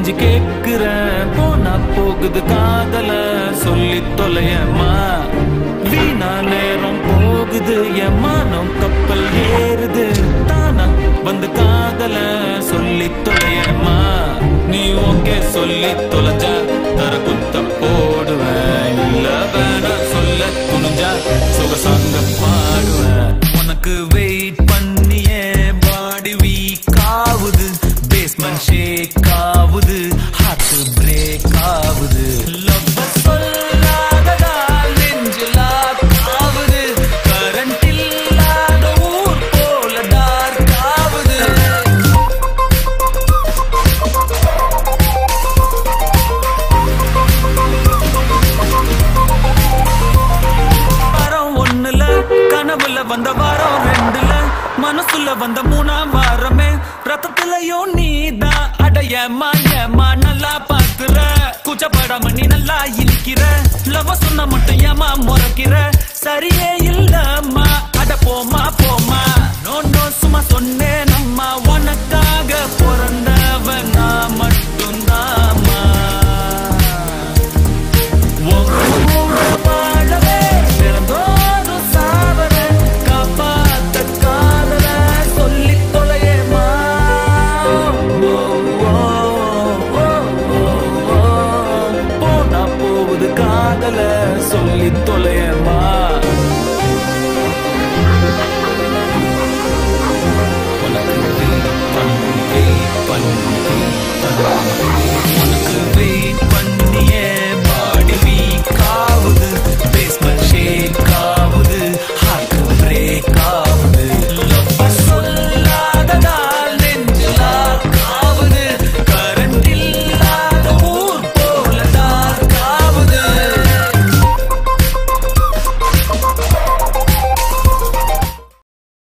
கெஞ்சி கேக்குறேன் போனா போகுது காதல சொல்லி தொலையம்மா வீணா நேரம் போகுது என் மானம் கப்பல் ஏறுது தானா வந்து காதல சொல்லி தொலையம்மா நீ ஓகே சொல்லி தொலைஞ்சா தர குத்த போடுவேன் இல்ல வேணா சொல்ல துணிஞ்சா சுகசாங்க பாடுவேன் உனக்கு வெயிட் பண்ணியே பாடி வீக் ஆகுது பேஸ்மெண்ட் ஷேக் ஆகுது ஹார்ட் பிரேக் ஆகுது லவ் சொல்லாததா நெஞ்சில் ஆகுது கரண்ட் இல்லாத ஊர் போல டார்க் ஆகுது வாரம் ஒண்ணுல கனவுல வந்த வாரம் ரெண்டுல மனசுல வந்த மூணாம் வாரமே ரத்தத்திலயும் நீதான் அடையமா ஏமா நல்லா பாக்குற கூச்சப்படாம நீ நல்லா இனிக்கிற லவ சொன்ன மட்டும் ஏமா முறைக்கிற சரியே இல்லம்மா அட போமா போமா நோ நோ சும்மா சொன்னேன் அம்மா உனக்காக பிறந்தவன் நான் மட்டும்தாம்மா வாழவே தினந்தோறும் சாவரேன். காப்பாத்த காதல சொல்லித் தொலையேம்மா. ஓ, ஓ, ஓ, ஓ, ஓ. போனா போகுது காதல சொல்லித் தொலையேம்மா. உனக்கு wait பண்ணி, wait பண்ணி, wait பண்ணி.